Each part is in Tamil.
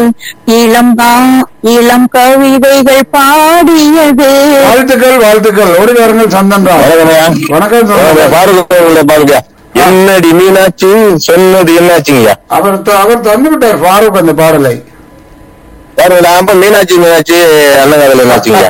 இளம்பா இளம் கவிதைகள் பாடியது வாழ்த்துக்கள் வாழ்த்துக்கள் ஓடி வாருங்கள் சந்தன் ராஜ் வணக்கம்யா. வணக்கம் சந்தன் ராஜ். பாருங்க பாருங்க என்னடி மீனாட்சி சொன்னது என்னாச்சுங்கய்யா அவர் த- அவர் தந்து விட்டார் ஃபாரூக் அந்த பாடலை பாருங்க நான் அப்ப மீனாட்சி மீனாட்சி அண்ணங்காதல் என்னாச்சுங்கய்யா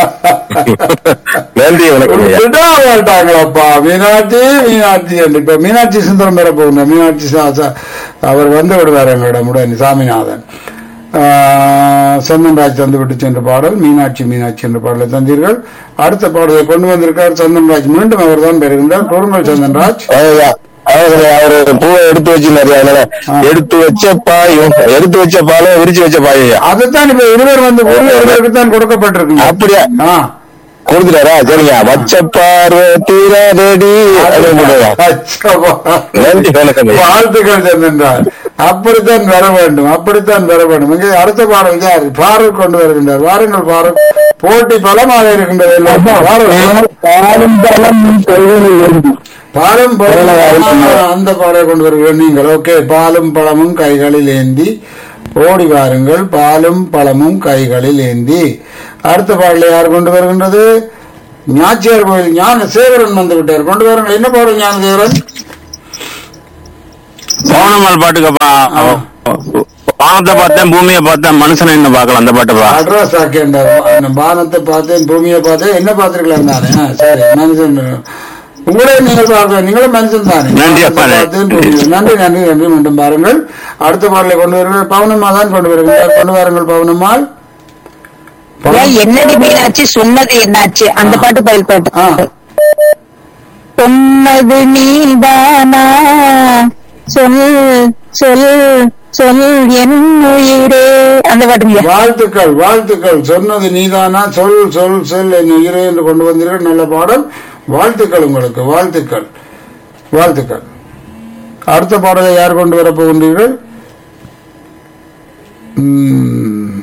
நன்றி வணக்கம் ஐயா விடாட்டாங்களப்பா மீனாட்சி மீனாட்சி என்று இப்ப மீனாட்சி சுந்தரம் பெற போகுங்க மீனாட்சி சா- சா- அவர் வந்து விடுவார் எங்களிடம் உடன் சாமிநாதன் ஆஹ், சந்தன்ராஜ் தந்து விட்டு சென்ற பாடல் மீனாட்சி மீனாட்சி என்ற பாடலை தந்தீர்கள் அடுத்த பாடலை கொண்டு வந்திருக்கார் சந்தன்ராஜ் மீண்டும் அவர் தான் பெறுகின்றார் கொடுங்கள் சந்தன்ராஜ் அவ்வளவுதான். அவ்வளவுதான். அவரு பூவை எடுத்து வச்சிருந்தாரு அதனால எடுத்து வச்ச பாயும் எடுத்து வச்ச பாலும் விரிச்சு வச்ச பாயும் அதுதான் இப்ப இருவர் வந்து ஒரு ஒருவருக்கு தான் கொடுக்கப்பட்டிருக்கு அப்படியா ஆ கொடுத்துட்டாரா சரிங்க வச்ச பார்வை தீராதடி அப்படின்னு போட்டுருங்க. அச்சப்பா. நன்றி வணக்கம் ஐயா. வாழ்த்துக்கள் சென்றார் அப்படித்தான் வர வேண்டும் அப்படித்தான் வர வேண்டும் இங்கே அடுத்த பாடல் யார் பாரூக் கொண்டு வருகின்றார் வாருங்கள் பாரூக் போட்டி பலமாக இருக்கின்றது எல்லாம் பாரூக். பாலும் பலமும் கொள்கையில் எழுதி பாலும் பழமும் அந்த பாடலை கொண்டு வருகிறோம் நீங்கள் ஓகே பாலும் பழமும் கைகளில் ஏந்தி ஓடி வாருங்கள் பாலும் பழமும் கைகளில் ஏந்தி அடுத்த பாடலை யார் கொண்டு வருகின்றது ஞாச்சியார் கோயில் ஞான சேகரன் வந்து விட்டார் கொண்டு வாருங்கள் என்ன பாடல் ஞான சேகரன் பௌனமல் பாட்டுக்கப்பா வானத்தை பார்த்தேன் பூமியை பார்த்தேன் மனுஷனை என்ன பார்க்கல அந்த பாட்டுப்பா அட்ரஸ் ஆக்கின்றார் பானத்தை பார்த்தேன் பூமியை பார்த்தேன் என்ன பார்த்திருக்கலாம் தானே ஆ, சரி மனுஷன் உங்களே நீங்கள் பார்க்க நீங்களும் மனுஷன் தானே நன்றி அப்பா. பார்த்தேன், பூமியை- நன்றி நன்றி நன்றி மீண்டும் பாருங்கள் அடுத்த பாடலை கொண்டு வருங்கள் பவுனம்மா தான் கொண்டு வருகிறார் கொண்டு வாருங்கள் பவுனம்மாள் ஏன் என்னடி மீனாட்சி சொன்னது என்னாச்சு அந்த பாட்டு பயில் ஆ. பாட்டு சொன்னது நீதானா சொல் சொல் சொல் என் உயிரே அந்த பாட்டுங்க வாழ்த்துக்கள் வாழ்த்துக்கள் சொன்னது நீதானா சொல் சொல் சொல் என் உயிரே என்று கொண்டு வந்தீர்கள் நல்ல பாடல் வாழ்த்துக்கள் உங்களுக்கு வாழ்த்துக்கள் வாழ்த்துக்கள் அடுத்த பாடலை யார் கொண்டு வர போகின்றீர்கள் ம்.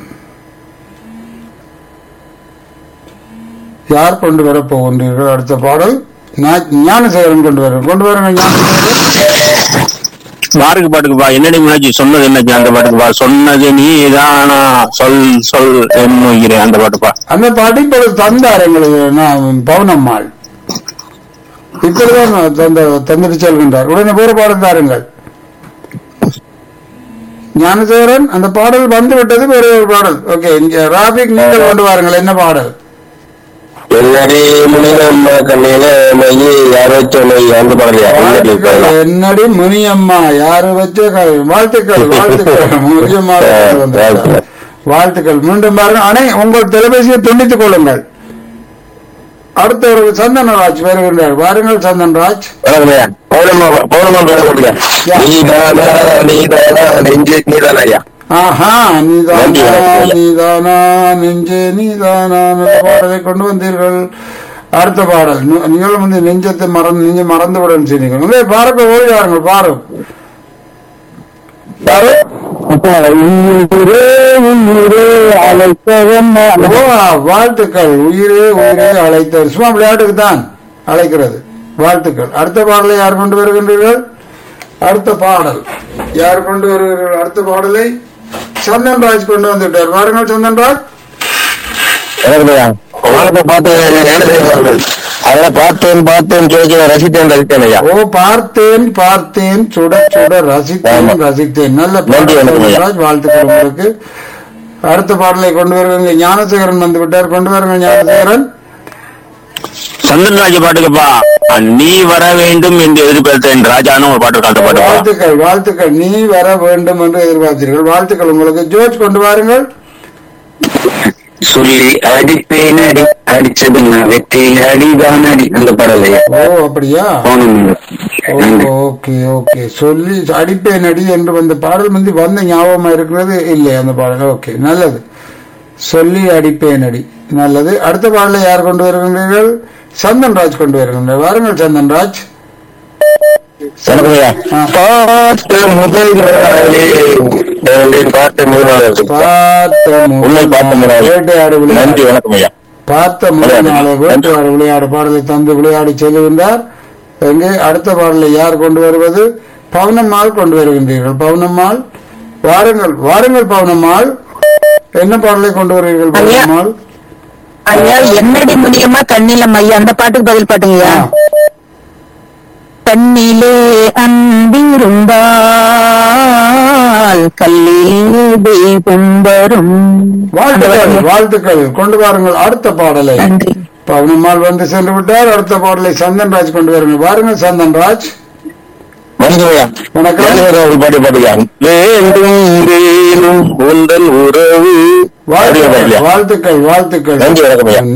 யார் கொண்டு வர போகின்றீர்கள் அடுத்த பாடல் ஞா- ஞானசேகரன் கொண்டு வர கொண்டு வரங்க ஞானசேகரன் பாருக்கு பாட்டுக்குப்பா என்னடி முன்னாடி சொன்னது என்னாச்சு அந்த பாட்டுக்குப்பா சொன்னது நீதானா சொல் சொல் என்னுகிறேன் அந்த பாட்டுப்பா அந்த பாட்டு இப்பொழுது தந்தார் எங்களுக்கு நான் பவுனம்மாள் இப்பொழுதுதான் தந்த தந்துட்டு செல்கின்றார் உடனே வேறு பாடல் தாருங்கள் ஞானசேகரன் அந்த பாடல் வந்து விட்டது வேறு ஒரு பாடல் ஓகே இங்க ராபிக் நீங்கள் கொண்டு வாருங்கள் என்ன பாடல் என்னடி முனிதம்மா கண்ணில மையி யாரோ சொன்ன அந்த பாடலையா என்னடி வாழ்த்துக்கள் பாடலா? என்னடி முனியம்மா யாரு வச்ச க- வாழ்த்துக்கள் வாழ்த்துக்கள் முனியம்மா கொண்டு வந்திருக்கிறார். வாழ்த்துக்கள் மீண்டும் பாருங்க அனை உங்கள் தொலைபேசியை துண்டித்துக் கொள்ளுங்கள் அடுத்த ஒரு சந்தனராஜ் வருகின்றார் வாருங்கள் சந்தன்ராஜ் வணக்கம் ஐயா பௌர்ணமா பௌர்ணமா பேசுறீங்க யா. நீதானா நீதானா நெஞ்சு நீதானா ஐயா ஆஹா நீதானா நன்றி, வணக்கம். நீதானா நெஞ்சே நீதானா என்ற பாடலை கொண்டு வந்தீர்கள் அடுத்த பாடல் நு- நீங்களும் வந்து நெஞ்சத்தை மறந்து நெஞ்சை மறந்து விடன்னு சொன்னீங்க பாருங்க ஓடி வாருங்கள் பாரு பாரு ஓ, வாழ்த்துக்கள் உயிரே உயிரே அழைத்த சும்மா விளையாட்டுக்கு தான் அழைக்கிறது வாழ்த்துக்கள் அடுத்த பாடலை யார் கொண்டு வருகின்றீர்கள் அடுத்த பாடல் யார் கொண்டு வருகிறீர்கள் அடுத்த பாடலை சந்தன்ராஜ் கொண்டு வந்துட்டார் வாருங்கள் சந்தன்ராஜ் வணக்கம் ஐயா வானத்தை பார்த்து அதெல்லாம் பார்த்தேன் பார்த்தேன் கேட்க ரசித்தேன் ரசித்தேன் ஐயா ஓ பார்த்தேன் பார்த்தேன் சுட சுட ரசித்தேன் ஆமா. ரசித்தேன் நல்ல நன்றி, பாடல் வணக்கம் ஐயா. சந்தன்ராஜ் வாழ்த்துக்கள் உங்களுக்கு அடுத்த பாடலை கொண்டு வருவீங்க ஞானசேகரன் வந்து விட்டார் கொண்டு வருங்க ஞானசேகரன் சந்திரராஜ பாட்டுக்குப்பா நீ வர வேண்டும் என்று எதிர்பார்த்தேன் ராஜான்னு ஒரு பாட்டு இருக்கு அந்த பாட்டுப்பா வாழ்த்துக்கள் வாழ்த்துக்கள் நீ வர வேண்டும் என்று எதிர்பார்த்தீர்கள் வாழ்த்துக்கள் உங்களுக்கு ஜோர்ஜ் கொண்டு வாருங்கள் சொல்லி அடிப்பேன் அடி அடிச்சது நான் வெற்றி அடிதான் அடி அந்த பாடலையா ஓ அப்படியா போனும் ஓ, ஓகே ஓகே சொல்லி அடிப்பேன் அடி என்று வந்த பாடல் வந்து வந்த ஞாபகமா இருக்கிறது இல்லை அந்த பாடல் ஓகே நல்லது சொல்லி அடிப்பேன் அடி நல்லது அடுத்த பாடலை யார் கொண்டு வருகின்றீர்கள் சந்தன்ராஜ் கொண்டு வருகின்றார் வாருங்கள் சந்தன்ராஜ் வணக்கம் ஐயா ஆ. பார்த்த முதல் நாளே என் பார்த்த முதல் நாள் இருக்கு. பார்த்த உண்மை பார்த்த முதல் வேட்டையாடு நன்றி விளையாடு வணக்கம் ஐயா பார்த்த முதல் நாளை வேட்டையாடு விளையாடு பாடலை தந்து விளையாடி செல்கின்றார் எங்கே அடுத்த பாடலை யார் கொண்டு வருவது பவுனம்மாள் கொண்டு வருகின்றீர்கள் பவுனம்மாள் வாருங்கள் வாருங்கள் பவுனம்மாள் என்ன பாடலை கொண்டு வருவீர்கள் ஐயா. பவுனம்மாள் ஐயா என்னடி முடியுமா கண்ணில மையா அந்த பாட்டுக்கு பதில் பாட்டுங்கய்யா ஆ. கண்ணிலே அன்பிருந்தால் கல்லிலே தெய்வம் வரும் வாழ்த்துக்கள் வாழ்த்துக்கள் கொண்டு வாருங்கள் அடுத்த பாடலை நன்றி பவுனம்மாள் வந்து சென்று விட்டார் அடுத்த பாடலை சந்தன்ராஜ் கொண்டு வருங்கள் வாருங்கள் சந்தன்ராஜ் வணக்கம் ஐயா வணக்கம். வணக்கம் ஒரு பாட்டு பாட்டுக்கா வேண்டும் வேணும் உந்தன் உறவு வாழ்த்துக்கள் வாழ்த்துக்கள் வாழ்த்துக்கள் நன்றி, வணக்கம் ஐயா.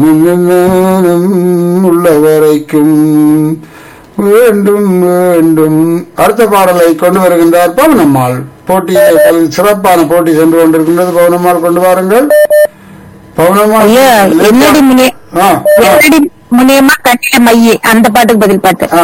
உள்ள வரைக்கும் வேண்டும் வேண்டும் அடுத்த பாடலை கொண்டு வருகின்றார் பவனம்மாள் போட்டியில் சிறப்பான போட்டி சென்று கொண்டிருக்கின்றது பவனம்மாள் கொண்டு வாருங்கள் பவனம்மாள் ஐயா என்னடி முனிய ஆ, ஆ, என்னடி முனியமா கண்ணில மையே அந்த பாட்டுக்கு பதில் பாட்டு ஆ.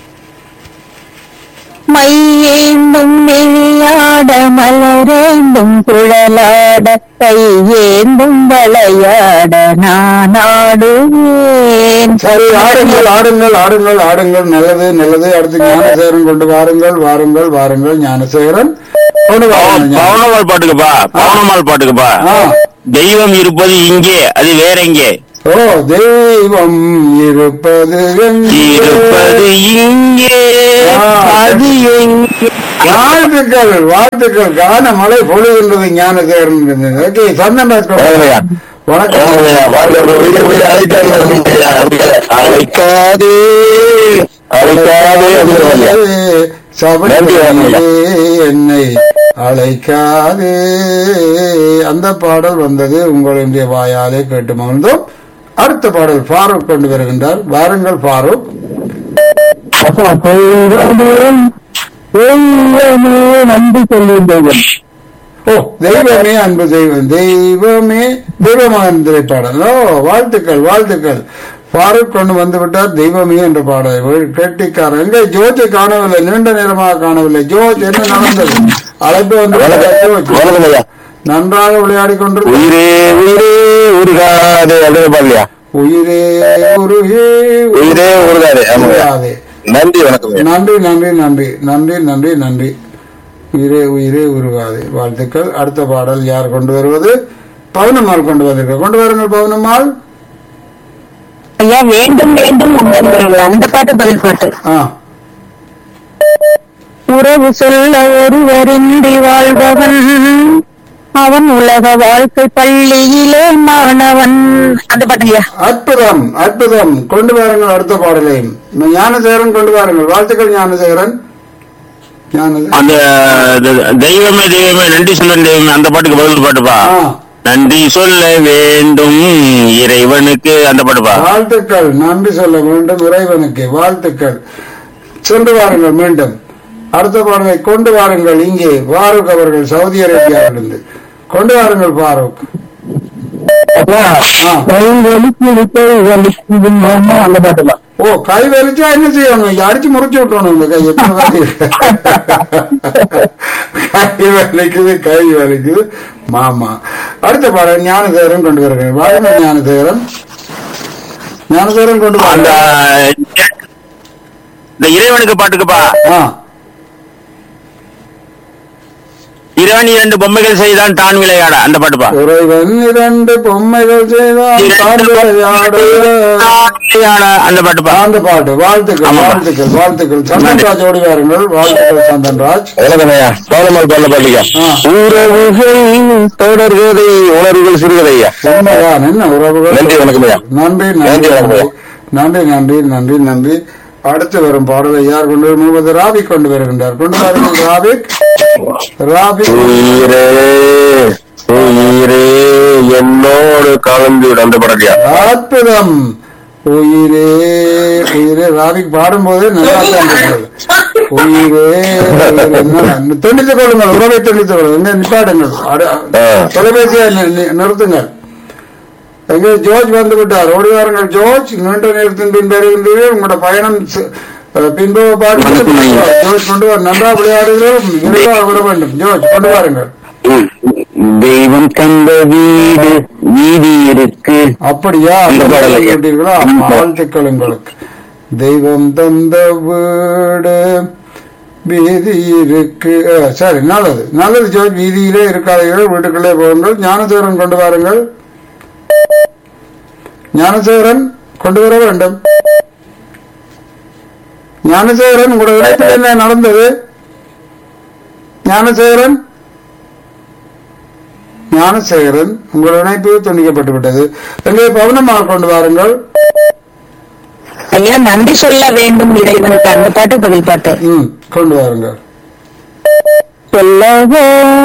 மையேந்தும் மெய்யாட மலரேந்தும் குழலாட கையேந்தும் விளையாட நான் ஆடுவேன் சரி ஆடுங்கள் ஆடுங்கள் ஆடுங்கள் ஆடுங்கள் நல்லது நல்லது அடுத்து ஞானசேகரன் கொண்டு வாருங்கள் வாருங்கள் வாருங்கள் ஞானசேகரன் கொண்டு வாருங்கள் ஞான- பவுனம்மாள் பாட்டுக்குப்பா பவுனம்மாள் பாட்டுக்குப்பா ஆ. தெய்வம் இருப்பது இங்கே அது வேற எங்கே ஓ தெய்வம் இருப்பது எங்கே? இருப்பது இங்கே ஆ. அது எங்கே வாழ்த்துக்கள் வாழ்த்துக்கள் காண மழை பொழுகின்றது ஞானசேகரன் ஓகே சந்தன்ராஜ் கொண்டு வணக்கம் ஐயா. வணக்கம் வணக்கம் ஐயா. வாழ்க வீடு வீடு அழைத்தாங்க. அழைக்காதே அழைக்காதே அப்படின்னு ஐயா. சபரிமலையிலே என்னை அழைக்காதே அந்த பாடல் வந்தது உங்களுடைய வாயாலே கேட்டு மகிழ்ந்தோம் அடுத்த பாடல் ஃபாரூக் கொண்டு வருகின்றார் வாருங்கள் ஃபாரூக் நன்றி சொல்லுங்கள் ஓ தெய்வமே அன்பு தெய்வம் தெய்வமே தெய்வமகன் திரைப்பாடல் ஓ வாழ்த்துக்கள் வாழ்த்துக்கள் ஃபாரூக் கொண்டு வந்து விட்டார் தெய்வமே என்ற பாடலை கெட்டிக்காரன் எங்கே ஜோஜை காணவில்லை நீண்ட நேரமாக காணவில்லை ஜோஜ் என்ன நடந்தது அழைப்பு வந்து விட்டார் ஜோஜ் வணக்கம் ஐயா. நன்றாக விளையாடி கொண்டு உயிரே உயிரே உருகாதே அப்படின்னு பாடலையா உயிரே உருகே உயிரே உருகாதே ஆமாங்க உருகாதே. நன்றி வணக்கம் ஐயா. நன்றி நன்றி நன்றி நன்றி நன்றி நன்றி உயிரே உயிரே உருகாதே வாழ்த்துக்கள் அடுத்த பாடல் யார் கொண்டு வருவது பவுனம்மாள் கொண்டு வந்திருக்க கொண்டு வாருங்கள் பவுனம்மாள் ஐயா வேண்டும் வேண்டும் உங்கள் அந்த பாட்டு பதில் பாட்டு ஆ உறவு சொல்ல ஒருவரின்றி வாழ்பவன் அவன் உலக வாழ்க்கை பள்ளியிலே மாணவன் அந்த பாட்டுங்கய்யா அற்புதம் அற்புதம் கொண்டு வாருங்கள் அடுத்த பாடலையும் ஞானசேகரன் கொண்டு வாருங்கள் வாழ்த்துக்கள் ஞானசேகரன் ஞான அந்த த- தெய்வமே தெய்வமே நன்றி சொல்ல தெய்வமே அந்த பாட்டுக்கு பதில் பாட்டுப்பா ஆ நன்றி சொல்ல வேண்டும் இறைவனுக்கு அந்த பாட்டுப்பா வாழ்த்துக்கள் நன்றி சொல்ல வேண்டும் இறைவனுக்கு வாழ்த்துக்கள் சென்று வாருங்கள் மீண்டும் அடுத்த பாடலை கொண்டு வாருங்கள் இங்கே ஃபாரூக் அவர்கள் சவுதி அரேபியாவிலிருந்து கொண்டு வாருங்கள் ஃபாரூக் ஆ. அந்த பாட்டு ஓ கை வலிச்சா என்ன செய்யணும் இங்க அடிச்சு முறிச்சு விட்டணும் இந்த கையை கை வலிக்குது கை வலிக்குது மாமா அடுத்த பாடல் ஞானசேகரன் கொண்டு வருகிறேன் வாருங்கள் ஞானசேகரன் ஞானசேகரன் கொண்டு அந்த வாருங்கள் இந்த இறைவனுக்கு பாட்டுக்குப்பா ஆ இறைவன் இரண்டு பொம்மைகள் செய்தான் தான் விளையாட அந்த பாட்டுப்பா இறைவன் இரண்டு பொம்மைகள் செய்தான் தான் விளையாட. தான் விளையாட அந்த பாட்டுப்பா அந்த பாட்டு வாழ்த்துக்கள் ஆமாப்பா. வாழ்த்துக்கள் வாழ்த்துக்கள் சந்தன்ராஜ் ஓடி வாருங்கள் வாழ்த்துக்கள் சந்தன்ராஜ் வணக்கம் ஐயா பௌர்ணமால் பாடல பாடலையா ஆ. உறவுகள் தொடர்கதை உணர்வுகள் சிறுகதையா உண்மைதான் என்ன உறவுகள் நன்றி வணக்கம் ஐயா நன்றி நன்றி நன்றி, நன்றி வணக்கம். நன்றி நன்றி நன்றி நன்றி அடுத்து வரும் பாடலை யார் கொண்டு வரும் முகமது ராபிக் கொண்டு வருகின்றார் கொண்டு வாருங்கள் ராபிக் ராபிக் உயிரே உயிரே என்னோடு கலந்து அந்த பாடலையா அற்புதம் உயிரே உயிரே ராபிக் பாடும்போது நல்லா தான் இருக்கிறது உயிரே உயிரே, என்ன துண்டித்துக் கொள்ளுங்கள் உறவை துண்டித்துக் கொள்ளுங்கள் எங்க நிப்பாடுங்கள் அட- ஆ. தொலைபேசியை நி- நி- நிறுத்துங்கள் எங்கே ஜோர்ஜ் வந்து விட்டார் ஓடி வாருங்கள் ஜோர்ஜ் நீண்ட நேரத்தின் பின் வருகின்றீர்கள் உங்களோட பயணம் ச- அஹ், பின்பு பார்த்து ஜோர்ஜ் கொண்டு வர நன்றாக விளையாடுகிறோம் விரைவாக விட வேண்டும் ஜோர்ஜ் கொண்டு வாருங்கள் தெய்வம் தந்த வீடு வீதி இருக்கு அப்படியா இந்த பாடலை கேட்டு. கேட்டீர்களா ஆமா. வாழ்த்துக்கள் உங்களுக்கு தெய்வம் தந்த வீடு வீதி இருக்கு அஹ், சரி நல்லது நல்லது ஜோர்ஜ் வீதியிலே இருக்காதீர்கள் வீட்டுக்குள்ளே போகுங்கள் ஞானசேகரன் கொண்டு வாருங்கள் ஞானசேகரன் கொண்டு வர வேண்டும் ஞானசேகரன் உங்களோட இடத்தில் என்ன நடந்தது ஞானசேகரன் ஞானசேகரன் உங்கள் இணைப்பு துண்டிக்கப்பட்டு விட்டது எங்கே பவனமாக கொண்டு வாருங்கள் ஐயா நன்றி சொல்ல வேண்டும் இறைவனுக்கு அந்த பாட்டு பதில் பாட்டு ம் கொண்டு வாருங்கள் சொல்லவோ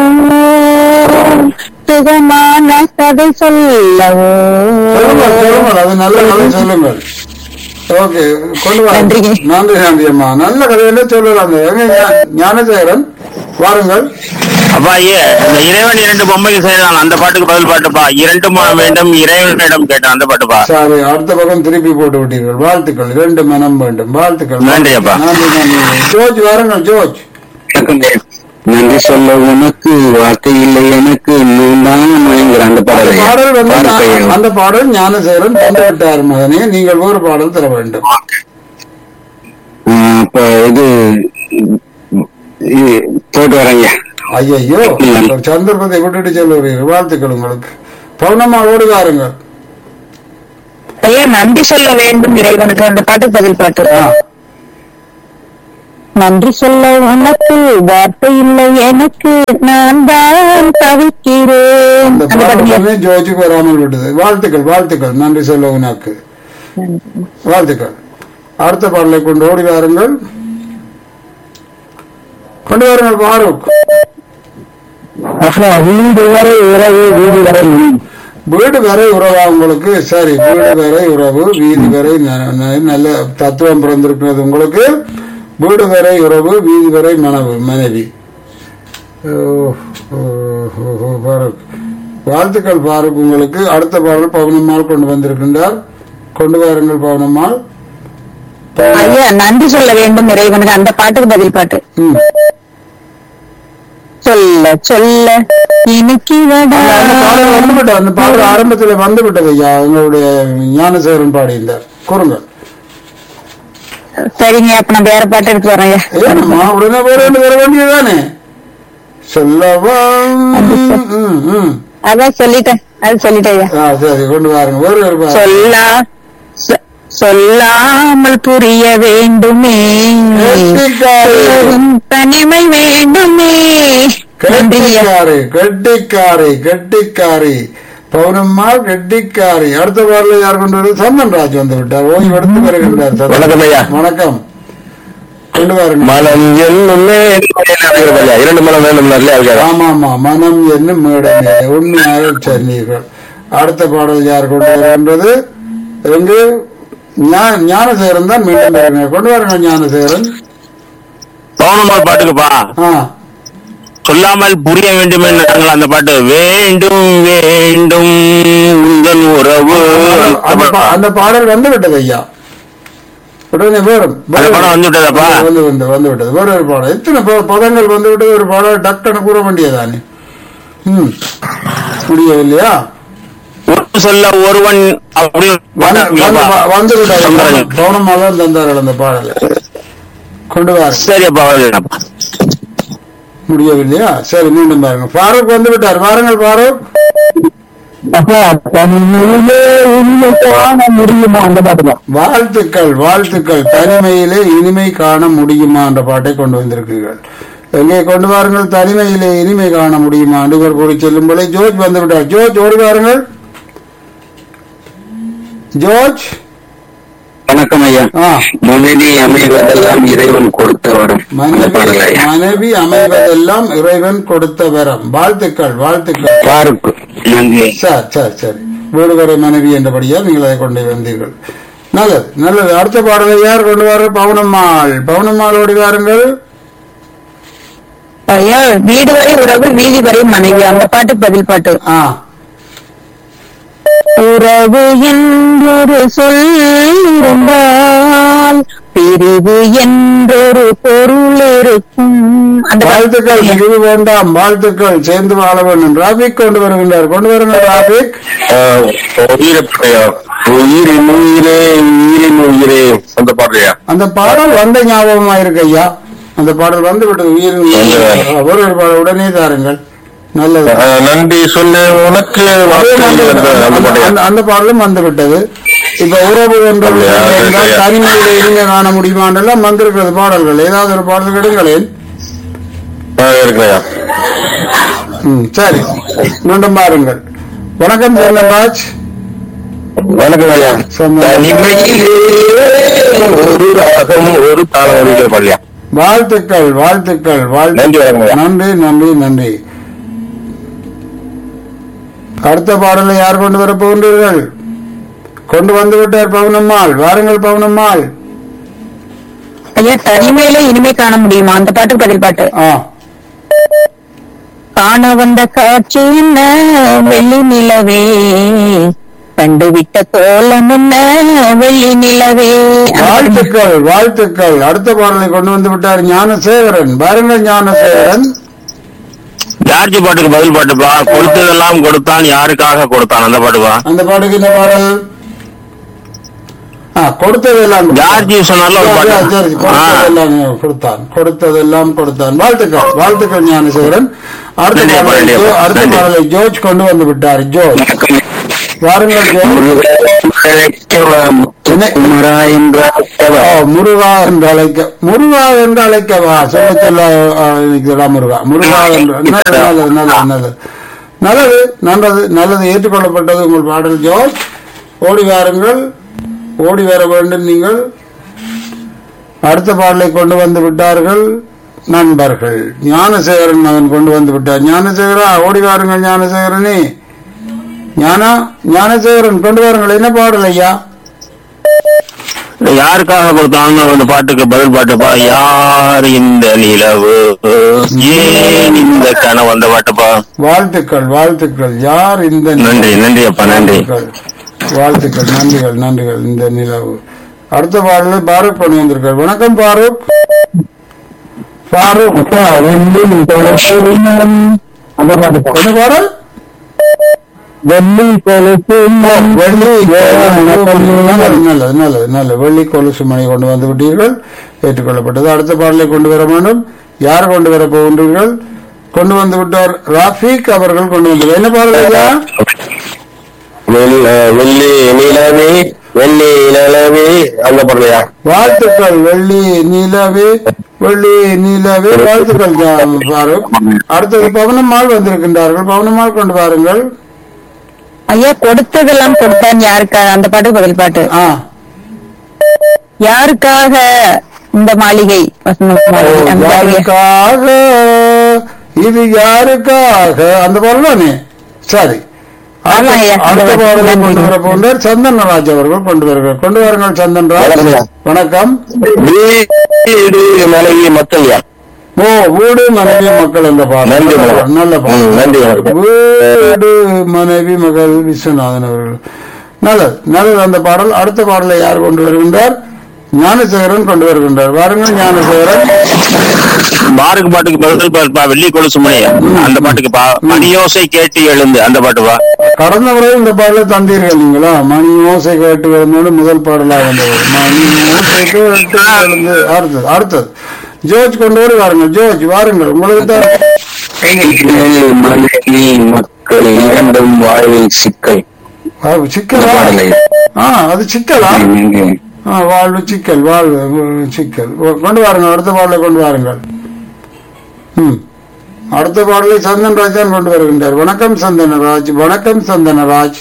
சுகமான கதை சொல்லவோ சொல்லுங்கள் சொல்லுங்கள் அது நல்ல கதை சொல்லுங்கள் ஓகே கொண்டு வாருங்கள் நன்றிங்க. நன்றி நன்றி அம்மா நல்ல கதையில சொல்லலாம் எங்க ஞா- ஞானசேகரன் வாருங்கள் அப்பா ஐயே இந்த இறைவன் இரண்டு பொம்மைக்கு செய்தான் அந்த பாட்டுக்கு பதில் பாட்டுப்பா இரண்டு மனம் வேண்டும் இறைவனிடம் கேட்டான் அந்த பாட்டுப்பா சாரி அடுத்த பக்கம் திருப்பி போட்டு விட்டீர்கள் வாழ்த்துக்கள் இரண்டு மனம் வேண்டும் வாழ்த்துக்கள் நன்றி அப்பா. நன்றி நன்றி ஜோர்ஜ் வாருங்கள் ஜோர்ஜ் நன்றி சொல்ல உனக்கு வார்த்தை இல்லை எனக்கு நீதான் மயங்குற அந்த அந்த பாடல் பாடலை வந்து பார்ப்பேன். நான்- அந்த பாடல் ஞானசேகரன் தந்து விட்டார் மகனே நீங்கள் ஒரு பாடல் தர வேண்டும் ஆ, அப்ப இது இது போயிட்டு வரேங்க ஐயையோ ஒரு சந்தர்ப்பத்தை விட்டுட்டு சொல்லுகிறீர்கள் வாழ்த்துக்கள் உங்களுக்கு பௌர்ணமா ஓடுகாருங்கள் ஐயா நன்றி சொல்ல வேண்டும் இறைவனுக்கு அந்த பாட்டு பதில் பாட்டு ஆ நன்றி சொல்ல உனக்கு வார்த்தை இல்லை எனக்கு நான் தான் தவிக்கிறேன் அந்த அந்த பாட்டு பாடல் ஜோஜுக்கு வராமல் விட்டது வாழ்த்துக்கள் வாழ்த்துக்கள் நன்றி சொல்ல உனக்கு வாழ்த்துக்கள் அடுத்த பாடலை கொண்டு ஓடி வாருங்கள் கொண்டு வாருங்கள் பாரூக் வீடு வரை உறவு வீடு வரை வீடு வரை உறவா உங்களுக்கு சரி வீடு வரை உறவு வீதி வரை ந- ந- நல்ல தத்துவம் பிறந்திருக்கிறது உங்களுக்கு வீடு வரை உறவு வீதி வரை மனைவி மனைவி ஓ, ஓ, ஓ, ஓ, பாரூக் வாழ்த்துக்கள் பாரூக் உங்களுக்கு அடுத்த பாடல் பவனம்மாள் கொண்டு வந்திருக்கின்றார் கொண்டு வாருங்கள் பவனம்மாள் ஐயா நன்றி சொல்ல வேண்டும் இறைவனுக்கு அந்த பாட்டுக்கு பதில் பாட்டு ம். சொல்ல சொல்ல இன்னைக்கு அந்த பாடல் வந்து விட்டது அந்த பாடல் ஆரம்பத்தில் வந்து விட்டது ஐயா உங்களுடைய ஞானசேகரன் பாடியிருந்தார் கூறுங்கள் சரிங்க அப்ப நான் வேற பாட்டு எடுத்து வரேன் ஐயா ஏனம்மா உடனே போற வேண்டிய வர வேண்டியதுதானே சொல்லவா ம், ம், ம். அதான் சொல்லிட்டேன் அது சொல்லிட்டேன் ஐயா ஆ, சரி கொண்டு வாருங்க ஒரு ஒரு பாரு. சொல்லா சொ- சொல்லாமல் புரிய வேண்டுமே கெட்டிக்காரி. சொல்லவும் தனிமை வேண்டுமே நன்றி ஐயா. கெட்டிக்காரி கெட்டிக்காரி கெட்டிக்காரி பௌர்ணம்மா கெட்டிக்காரி அடுத்த பாடல யார் கொண்டு வருது சந்தன் ராஜ் வந்து விட்டார் ஓய்வு எடுத்து வருகின்றார் சந்தன். வணக்கம் ஐயா. வணக்கம் கொண்டு வாருங்க மனம் என்னுமே ஐயா இரண்டு மனம் வேண்டும் இல்லையா அதுக்காக ஆமா ஆமா மனம் என்னும் மேடமே உண்மையாக சொன்னீர்கள் அடுத்த பாடல் யார் கொண்டு வருகின்றது எங்கு ஞா- ஞானசேகரன் தான் மீண்டும் வருகிறார். கொண்டு வாருங்க ஞானசேகரன் பவுனம்மாள் பாட்டுக்குப்பா ஆ சொல்லாமல் புரிய வேண்டும் நாங்கள் அந்த பாட்டு வேண்டும் வேண்டும் உங்கள் உறவு அந்த பா- அந்த பாடல் வந்து விட்டது ஐயா உடனே வேறும் அந்த படம் வந்து விட்டதாப்பா? வந்து வந்து வந்து விட்டது வேற ஒரு பாடம் எத்தனை ப- பதங்கள் வந்து விட்டது ஒரு பாடம் டக்குன்னு கூற வேண்டியதானே ம் முடியவில்லையா ஒரு சொல்ல ஒருவன் அப்படி வந்து வந்து வ- வந்து விட்டது சொல்றாங்க. கவனமாக தான் தந்தார்கள் அந்த பாடலை கொண்டு வாரு சரி அப்பா வருகிறேன்ப்பா. முடியவில்லையா சரி மீண்டும் பாருங்க ஃபாரூக் வந்து விட்டார் பாருங்கள் ஃபாரூக் முடியுமா அந்த பாட்டு தான் வாழ்த்துக்கள் வாழ்த்துக்கள் தனிமையிலே இனிமை காண முடியுமா என்ற பாட்டை கொண்டு வந்திருக்கிறீர்கள் எங்கே கொண்டு வாருங்கள் தனிமையிலே இனிமை காண முடியுமா அண்டுகர் கூறி செல்லும் போல ஜோர்ஜ் வந்து விட்டார் ஜோர்ஜ் ஓடி வாருங்கள் ஜோர்ஜ் வணக்கம் ஐயா ஆ மனைவி அமைவதெல்லாம் இறைவன் கொடுத்த வரம் அந்த மனைவி பாடல் ஐயா மனைவி அமைவதெல்லாம் இறைவன் கொடுத்த வரம் வாழ்த்துக்கள் வாழ்த்துக்கள் பாருக்கு நன்றி சரி சரி சரி வீடு வரை மனைவி என்றபடியா நீங்கள் அதை கொண்டு வந்தீர்கள் நல்லது நல்லது அடுத்த பாடலை யார் கொண்டு வர பவுனம்மாள் பவுனம்மாள் ஓடி வாருங்கள் ஐயா வீடு வரை உறவு வீதி வரை மனைவி அந்த பாட்டு பதில் பாட்டு ஆ உறவு என்றொரு சொல் இருந்தால் பிரிவு என்றொரு பொருள் இருக்கும் அந்த வாழ்த்துக்கள் பாட்டு பிரிவு வேண்டாம் வாழ்த்துக்கள் சேர்ந்து வாழ வேண்டும் ராபிக் கொண்டு வருகின்றார் கொண்டு வருங்கள் ராபிக் ஆஹ் உயிரை உயிரின் உயிரே உயிரின் உயிரே அந்த பாடலையா அந்த பாடல் வந்த ஞாபகமா இருக்கு ஐயா அந்த பாடல் வந்து விட்டது உயிரின் ஒரு ஒரு பாடல் உடனே தாருங்கள் நல்லது அஹ், நன்றி சொல்லு உனக்கு அதே வார்த்தை வந்து இல்லை என்ற அந்த அந்த- பாட்டையா? அந்த- அந்த பாடலும் வந்து விட்டது இப்ப உறவு என்ற அப்படியா? என்றால் சரியா. தனிமையில இருங்க காண முடியுமான்றெல்லாம் வந்திருக்கிறது பாடல்கள் ஏதாவது ஒரு பாடல் கெடுங்களேன் ஆ, இருக்கிறையா ம் சரி மீண்டும் பாருங்கள் வணக்கம் செல்லராஜ் வணக்கம் ஐயா சொன்னேன். தனிமையிலே ஒரு ராகம் ஒரு தாளம் இருக்கிற பாடலையா வாழ்த்துக்கள் வாழ்த்துக்கள் வாழ்த்து நன்றி வணக்கம் ஐயா நன்றி நன்றி நன்றி அடுத்த பாடலை யார் கொண்டு வர போகின்றீர்கள் கொண்டு வந்து விட்டார் பவுனம்மாள் வாருங்கள் பவுனம்மாள் ஐயா தனிமையில இனிமே காண முடியுமா அந்த பாட்டுக்கு பதில் பாட்டு ஆ காண வந்த காட்சி என்ன வெள்ளி நிலவே கண்டுவிட்ட கோலம் என்ன வெள்ளி நிலவே வாழ்த்துக்கள் வாழ்த்துக்கள் அடுத்த பாடலை கொண்டு வந்து விட்டார் ஞானசேகரன் பாருங்கள் ஞானசேகரன் ஜார்ஜ் பாட்டுக்கு பதில் பாட்டுப்பா கொடுத்ததெல்லாம் கொடுத்தான் யாருக்காக கொடுத்தான் அந்த பாட்டுப்பா அந்த பாட்டுக்கு இந்த பாடல் ஆ கொடுத்ததெல்லாம் ஜார்ஜ் சொன்னால ஒரு சரி, பாட்டு சரி, ஆ. கொடுத்ததெல்லாம் கொடுத்தான் கொடுத்ததெல்லாம் கொடுத்தான் வாழ்த்துக்கள் வாழ்த்துக்கள் ஞானசேகரன் அடுத்த நன்றி, பாடலை நன்றி, ஜோ- அடுத்த நன்றி. பாடலை ஜோர்ஜ் கொண்டு வந்து விட்டார் ஜோர்ஜ் வாருங்கள் ஜோர்ஜ் குமரா என்ற ஓ, முருகா என்று அழைக்க முருகா என்று அழைக்கவா சொல்ல சொல்ல ஆ, இருக்கிறதா முருகா முருகா என்று நல்லது நல்லது நல்லது நல்லது நல்லது நல்லது நல்லது ஏற்றுக்கொள்ளப்பட்டது உங்கள் பாடல் ஜோர்ஜ் ஓடி வாருங்கள் ஓடி வர வேண்டும் நீங்கள் அடுத்த பாடலை கொண்டு வந்து விட்டார்கள் நண்பர்கள் ஞானசேகரன் மகன் கொண்டு வந்து விட்டார் ஞானசேகரா ஓடி வாருங்கள் ஞானசேகரனே ஞானா ஞானசேகரன் கொண்டு வாருங்கள் என்ன பாடல் ஐயா யாருக்காக கொடுத்தான்னு அந்த பாட்டுக்கு பதில் பாட்டுப்பா யார் இந்த நிலவு ஏன் இந்த கனவு அந்த பாட்டுப்பா வாழ்த்துக்கள் வாழ்த்துக்கள் யார் இந்த நன்றி நன்றி அப்பா நன்றி வாழ்த்துக்கள் வாழ்த்துக்கள் நன்றிகள் நன்றிகள் இந்த நிலவு அடுத்த பாடல பாரூக் கொண்டு வந்திருக்கார் வணக்கம் பாரூக் பாரூக் என்ன பாடல் வெள்ளி கொலுசு வெள்ளி நல்லது நல்லது நல்லது நல்லது வெள்ளி கொலுசு மணி கொண்டு வந்து விட்டீர்கள் ஏற்றுக்கொள்ளப்பட்டது அடுத்த பாடலை கொண்டு வர வேண்டும் யார் கொண்டு வர போகின்றீர்கள் கொண்டு வந்து விட்டார் ராஃபிக் அவர்கள் கொண்டு வந்து என்ன பாடல் ஐயா வெள்ள- வெள்ளி நிலவே வெள்ளி நிலவே அந்த பாடலையா வாழ்த்துக்கள் வெள்ளி நிலவே வெள்ளி நிலவே வாழ்த்துக்கள் ஜா- பாரூக் அடுத்தது பவனம்மாள் வந்திருக்கின்றார்கள் பவனம்மாள் கொண்டு வாருங்கள் ஐயா கொடுத்ததெல்லாம் கொடுத்தான் யாருக்காக அந்த பாட்டுக்கு பதில் பாட்டு ஆ யாருக்காக இந்த மாளிகை வசந்த மாளிகை அந்த பாட்டு. யாருக்காக இது யாருக்காக அந்த பாடல் தானே சரி ஆமா ஐயா. அடுத்த பாடலை கொண்டு வர போன்றார் சந்தன்ராஜ் அவர்கள் கொண்டு வருகிறார் கொண்டு வாருங்கள் சந்தன்ராஜ் வணக்கம் ஐயா. வணக்கம் வீடு மனைவி மக்கள்யா ஓ வீடு மனைவி மக்கள் என்ற பாடல் நன்றி வணக்கம். நல்ல ம், பாடல் நன்றி வணக்கம். வீடு மனைவி மகள் விஸ்வநாதன் அவர்கள் நல்லது நல்லது அந்த பாடல் அடுத்த பாடலை யார் கொண்டு வருகின்றார் ஞானசேகரன் கொண்டு வருகின்றார் வாருங்கள் ஞானசேகரன் பாருக்கு பாட்டுக்கு பதில் பாட்டுப்பா வெள்ளி கொலுசு மணி அந்த பாட்டுக்குப்பா மணியோசை கேட்டு எழுந்து அந்த பாட்டுப்பா கடந்த முறை இந்த பாடலை தந்தீர்கள் நீங்களா மணி ஓசை கேட்டு வரும்போது முதல் பாடலா வந்தது மணி ஓசை கேட்டு எழுந்து அடுத்தது அடுத்தது ஜோர்ஜ் கொண்டு வரு வாருங்கள் ஜோர்ஜ் வாருங்கள் உங்களுக்கு தான் மனைவி மக்கள் இரண்டும் வாழ்வில் சிக்கல் ஆ, சிக்கலா பாடலை ஆ அது சிக்கலா ஆ, வாழ்வு சிக்கல் வாழ்வு அஹ், சிக்கல் ஓ, கொண்டு வாருங்கள் அடுத்த பாடலை கொண்டு வாருங்கள் ம் அடுத்த பாடலை சந்தன்ராஜ் தான் கொண்டு வருகின்றார் வணக்கம் சந்தனராஜ் வணக்கம் சந்தனராஜ்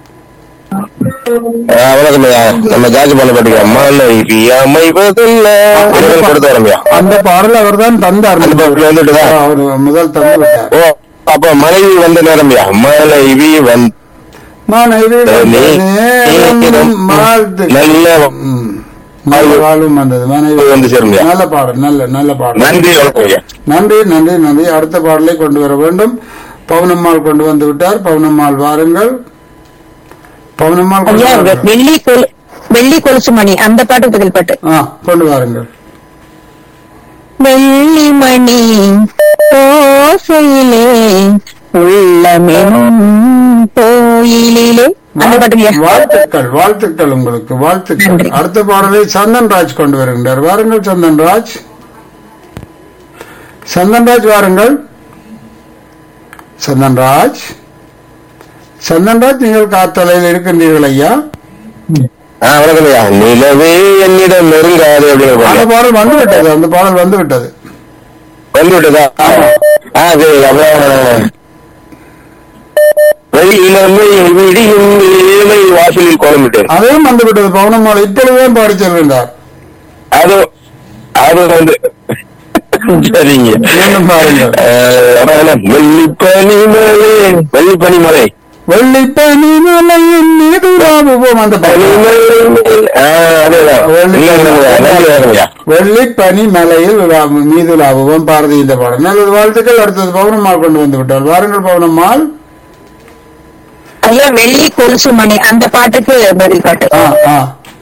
ஆ, வணக்கம் ஐயா நம்ம ஜார்ஜ் பண்ண பாட்டுக்கா மனைவி அமைவதில்ல இதெல்லாம் கொடுத்து வரமையா அந்த பாடல் அவர் தான் தந்தார் அந்த பாட்டுல வந்துட்டுதா? அவர் முதல் தந்து விட்டார் ஓ அப்ப மனைவி வந்த நேரம்யா மனைவி வந்து மனைவி நேரம் வாழ்த்து நல்ல ம். நல்ல வாழ்வும் வந்தது மனைவி வந்து சேருங்கய்யா. நல்ல பாடல் நல்ல நல்ல பாடல் நன்றி வணக்கம் ஐயா நன்றி நன்றி நன்றி அடுத்த பாடலை கொண்டு வர வேண்டும் பவுனம்மாள் கொண்டு வந்து விட்டார் பவுனம்மாள் வாருங்கள் பவுனம்மாள் கொண்டு ஐயா வாருங்கள். வெள்ளி கொலு வெள்ளி கொலுசு மணி அந்த பாட்டுக்கு பதில் பாட்டு ஆ கொண்டு வாருங்கள் வெள்ளி மணி ஓசையிலே உள்ளமெனும் கோயிலிலே அந்த பாட்டுக்கு ஐயா. வாழ்த்துக்கள் வாழ்த்துக்கள் உங்களுக்கு வாழ்த்துக்கள் நன்றி. அடுத்த பாடலை சந்தன்ராஜ் கொண்டு வருகின்றார் வாருங்கள் சந்தன்ராஜ் சந்தன்ராஜ் வாருங்கள் சந்தன்ராஜ் சந்தன்ராஜ் நீங்கள் காத்தலையில் இருக்கின்றீர்கள் ஐயா ஆ வணக்கம் ஐயா நிலவே என்னிடம் நெருங்காது அப்படின்னு அந்த பாருங்க. பாடல் வந்து விட்டது அந்த பாடல் வந்து விட்டது வந்து விட்டதா ஆ சரி அப்புறம் வெயிலமை விடியும் ஏழை வாசலில் கோலமிட்டு அதையும் வந்து விட்டது பவுனம்மாள் இப்பொழுதுதான் பாடி செல்கின்றார் அது அது வந்து சரிங்க மீண்டும் பாருங்கள். அஹ், அப்புறம் என்ன? வெள்ளிப்பனிமலை வெள்ளிப்பனிமலை வெள்ளிப்பனி மலையின் மீது ராவுவோம் அந்த பாடல் பனிமலை ஆ, அதேதான். இல்ல, இல்ல, இல்ல. நன்றி வணக்கம் ஐயா வெள்ளிப்பனி மலையில் ரா- மீது லாபுவோம் பாரதி இந்த பாடல் நல்லது வாழ்த்துக்கள் அடுத்தது பவுனம்மாள் கொண்டு வந்து விட்டார் வாருங்கள் பவுனம்மாள் ஐயா வெள்ளி கொலுசு மணி அந்த பாட்டுக்கு பதில் பாட்டு ஆ ஆ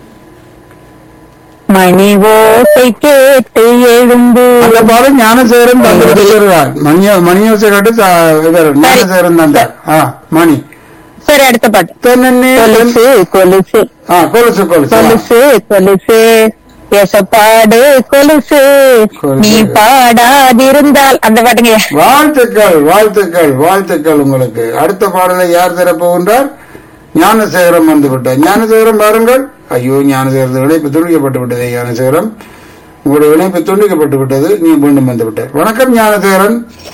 மணி ஓசை கேட்டு எழுந்து அந்த பாடல் ஞானசேகரன் தந்து சொல்றார் மணிய மணியோசை கேட்டு த- இவர் ஞானசேகரன் தந்தார் ஆ மணி சரி அடுத்த பாட்டு தென்னே கொலுசு கொலுசு ஆ கொலுசு கொலுசு ஆ. கொலுசு கொலுசு எசப்பாடு கொலுசு கொலுசு. நீ பாடாதிருந்தால் அந்த பாட்டுங்க வாழ்த்துக்கள் வாழ்த்துக்கள் வாழ்த்துக்கள் உங்களுக்கு அடுத்த பாடலை யார் தரப்போகின்றார் ஞானசேகரம் வந்து விட்டார் ஞானசேகரம் பாருங்கள் ஐயோ ஞானசேகரத்து இணைப்பு துண்டிக்கப்பட்டு விட்டது ஞானசேகரம் உங்களுடைய இணைப்பு துண்டிக்கப்பட்டு விட்டது நீ மீண்டும் வந்து விட்டார் வணக்கம் ஞானசேகரன்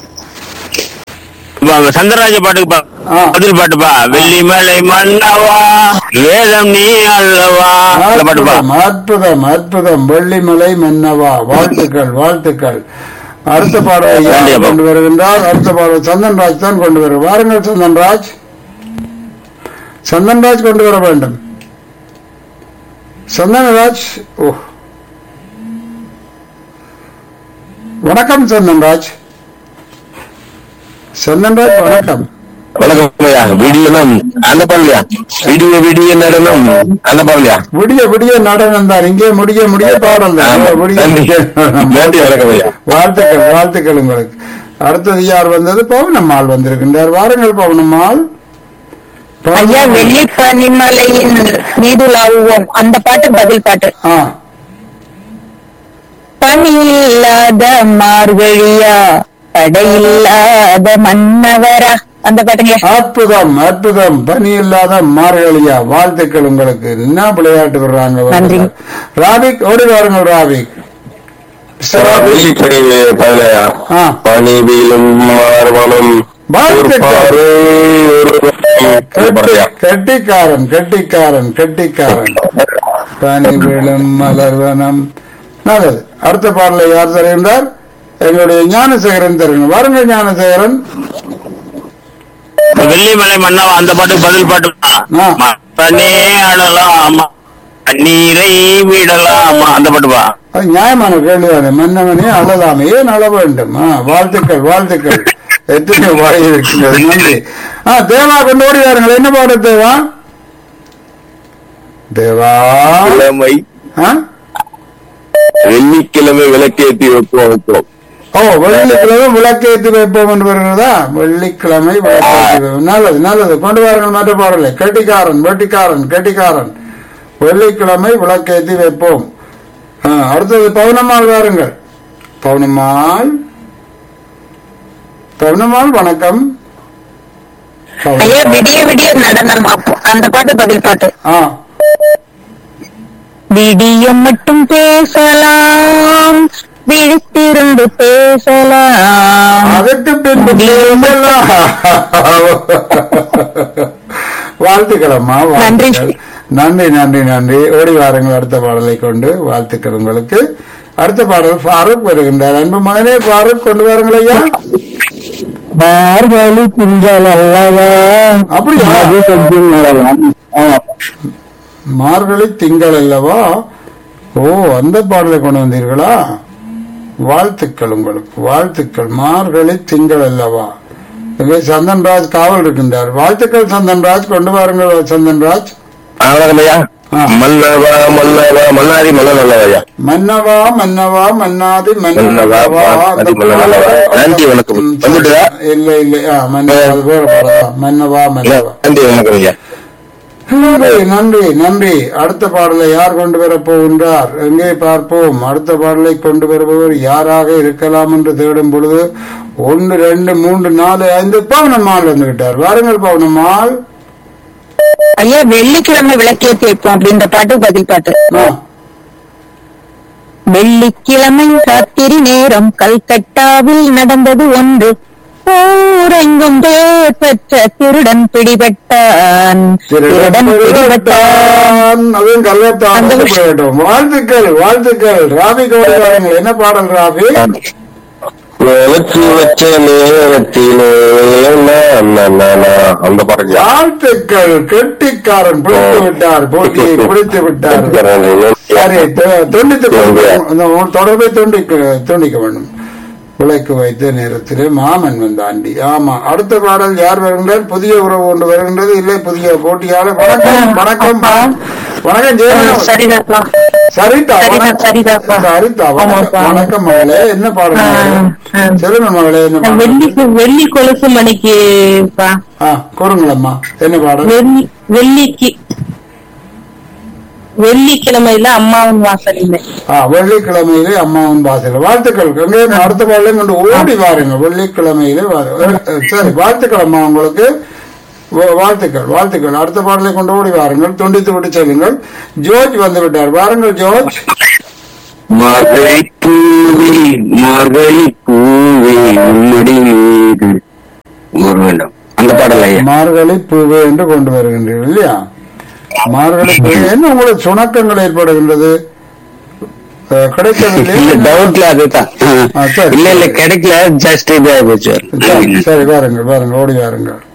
இப்ப சந்திரராஜ பாட்டுக்கு பா- ஆ. பதில் பாட்டுப்பா வெள்ளிமலை மன்னவா வேதம் நீ அல்லவா அந்த பாட்டுப்பா அற்புதம் அற்புதம் அற்புதம் வெள்ளிமலை மன்னவா வாழ்த்துக்கள் வாழ்த்துக்கள் அடுத்த பாடலை யார் நன்றி அப்பா. கொண்டு வருகின்றார் அடுத்த பாடல் சந்தன்ராஜ் தான் கொண்டு வர வாருங்கள் சந்தன்ராஜ் சந்தன்ராஜ் கொண்டு வர வேண்டும் சந்தன்ராஜ் ஓ வணக்கம் சந்தன்ராஜ் சந்தன்ராஜ் வணக்கம் வணக்கம் ஐயா விடியணும் அந்த பாடலையா விடிய விடிய நடனம் அந்த பாடலையா விடிய விடிய நடனம் தான் இங்கே முடிய முடிய பாடல் தான் ஆமா. விடிய நன்றி. நன்றி, வணக்கம் ஐயா. வாழ்த்துக்கள் வாழ்த்துக்கள் உங்களுக்கு அடுத்தது யார் வந்தது பவுனம்மாள் வந்திருக்கின்றார் வாருங்கள் பவுனம்மாள் ஐயா வெள்ளி பனிமலையின் மீதுலாவுவோம் அந்த பாட்டு பதில் பாட்டு ஆ பனி இல்லாத மார்கழியா தடையில்லாத மன்னவரா அந்த பாட்டுங்க அற்புதம் அற்புதம் பனி இல்லாத மார்கழியா வாழ்த்துக்கள் உங்களுக்கு என்ன விளையாட்டு விடுறாங்க நன்றி. ராபிக் ஓடி வாருங்கள் ராபிக் மிஸ்டர் ராபிக். வெள்ளிப்பனி பாடலையா ஆ. பனி வீழும் மார்வனம் வாழ்த்துக்கள். கெட்டி- பாடலையா கெட்டிக்காரன் கெட்டிக்காரன் கெட்டிக்காரன் பனி விழும் மலர்வனம் நல்லது அடுத்த பாடலை யார் தருகின்றார் எங்களுடைய ஞானசேகரன் தருங்க வாருங்கள் ஞானசேகரன் வெள்ளிமலை மன்னவா அந்த பாட்டுக்கு பதில் பாட்டுப்பா ஆ. மன்னே அழலாமா நீரை விடலாமா அந்த பாட்டுப்பா அது நியாயமான கேள்விதானே மன்னவனே அழலாமே ஏன் அழ வேண்டும் ஆ, வாழ்த்துக்கள் வாழ்த்துக்கள் எத்தனை வாய் இருக்கின்றது நன்றி ஆ தேவா கொண்டு ஓடி வாருங்கள் என்ன பாடு தேவா தேவா கிழமை ஆ? வெள்ளிக்கிழமை விளக்கேற்றி வைப்போம் வைப்போம் ஓ வெள்ளிக்கிழமை விளக்கேற்றி வைப்போம் என்று வருகிறதா வெள்ளிக்கிழமை விளக்கேற்றி வைப்போம் நல்லது நல்லது கொண்டு வாருங்கள் மற்ற பாடலை கெட்டிக்காரன் வெட்டிக்காரன் கெட்டிக்காரன் வெள்ளிக்கிழமை விளக்கேற்றி வைப்போம் ஆ, அடுத்தது பௌர்ணமால் வாருங்கள் பௌர்ணமால் பௌர்ணமால் வணக்கம் ஐயா பௌர்ணமால். விடிய விடிய நடனம் அப்போ அந்த பாட்டு பதில் பாட்டு ஆ விடியம் மட்டும் பேசலாம் விழித்திருந்து பேசலாம் அதற்கு பின்பு பேசலாம். வாழ்த்துக்களம்மா வாழ்த்துக்கள் நன்றி நன்றி நன்றி ஓடி வாருங்கள் அடுத்த பாடலை கொண்டு வாழ்த்துக்கள் உங்களுக்கு அடுத்த பாடல் ஃபாரூக் வருகின்றார் அன்பு மகனே ஃபாரூக் கொண்டு வாருங்கள் ஐயா மார்கழி திங்கள் அல்லவா அப்படியா ஆமா. மார்கழி திங்கள் அல்லவா ஓ அந்த பாடலை கொண்டு வந்தீர்களா வாழ்த்துக்கள் உங்களுக்கு வாழ்த்துக்கள் மார்கழி திங்கள் அல்லவா இங்கே சந்தன்ராஜ் காவல் இருக்கின்றார் வாழ்த்துக்கள் சந்தன்ராஜ் கொண்டு வாருங்கள் சந்தன்ராஜ் ஆ, வணக்கம் ஐயா ஆ. மன்னவா மன்னவா மன்னாரி மன்னன் அல்லவா ஐயா மன்னவா மன்னவா மன்னாதி மன்னவா, மன்னவா மன்னாதி மன்னவா. நன்றி, வணக்கம். ம், வந்துட்டுதா? இல்ல இல்ல ஆ, மன்னவா அது வேற பாடல். மன்னவா மன்னவா நன்றி வணக்கம் ஐயா நன்றி நன்றி நன்றி அடுத்த பாடலை யார் கொண்டு வரப் போகின்றார் எங்கே பார்ப்போம் அடுத்த பாடலை கொண்டு வருபவர் யாராக இருக்கலாம் என்று தேடும் பொழுது ஒன்று ரெண்டு மூன்று நாலு ஐந்து பவுனம்மாள் வந்து விட்டார் வாருங்கள் பவுனம்மாள் ஐயா வெள்ளிக்கிழமை விளக்கேற்றி வைப்போம் அப்படின்ற பாட்டு பதில் பாட்டு ஆ, வெள்ளிக்கிழமை ராத்திரி நேரம் கல்கட்டாவில் நடந்தது ஒன்று ஊரெங்கும் பேர் பெற்ற திருடன் பிடிபட்டான் திருடன் பிடிபட்டான் அதுவும் கல்வத்தான் அந்த விஷயம். போயிட்டோம் வாழ்த்துக்கள் வாழ்த்துக்கள் ராபி கவுரி வாருங்கள் என்ன பாடல் ராபி விளக்கு வச்ச நேரத்திலே நான், நான், நான், நான். அந்த பாட்டு வாழ்த்துக்கள் கெட்டிக்காரன் பிடித்து விட்டார் போட்டியை பிடித்து விட்டார் சரி து- துண்டித்து கொண்டு- அந்த உன் தொடர்பை துண்டிக்க துண்டிக்க வேண்டும் விளக்கு வைத்த நேரத்திலே மாமன் வந்தாண்டி ஆமா அடுத்த பாடல் யார் வருகின்றார் புதிய உறவு ஒன்று வருகின்றது இல்லை புதிய போட்டியாளர் வணக்கம் வணக்கம் வணக்கம் ஜெயலலிதா சரிதாப்பா சரிதா சரிதா, வணக்கம். சரிதாப்பா. சரிதா வணக்கம் ஆமாப்பா. வணக்கம் மகளே என்ன பாடல் ஆ, ஆ. சொல்லுங்க மகளே என்ன பாடல் வெள்ளி வெள்ளி கொலுசு மணிக்குப்பா ஆ கூறுங்களம்மா என்ன பாடல் வெள்ளி வெள்ளிக்கு வெள்ளிக்கிழமையில அம்மாவின் வாசலில் ஆ வெள்ளிக்கிழமையிலே அம்மாவின் வாசல் வாழ்த்துக்கள் எங்கேயும் அடுத்த பாடலையும் கொண்டு ஓடி வாருங்க வெள்ளிக்கிழமையிலே வா- அஹ், சரி வாழ்த்துக்கள் அம்மா உங்களுக்கு வா- வாழ்த்துக்கள் வாழ்த்துக்கள் அடுத்த பாடலை கொண்டு ஓடி வாருங்கள் துண்டித்து விட்டு செல்லுங்கள் ஜோர்ஜ் வந்து விட்டார் வாருங்கள் ஜோர்ஜ் மார்கழி பூவே மார்கழி பூவே உன்னுடைய மீது ஒரு வேண்டும் அந்த பாடல் ஐயா மார்கழி பூவே என்று கொண்டு வருகின்றீர்கள் இல்லையா மார்கழி பூவே என்ன உங்களுக்கு சுணக்கங்கள் ஏற்படுகின்றது அஹ், கிடைக்கவில்லை இல்ல டவுட்ல அதுதான் ஆ, சரி. இல்ல இல்ல கிடைக்கல ஜஸ்ட் இதாக போச்சு சரி, சரி வாருங்கள் வாருங்கள் ஓடி வாருங்கள்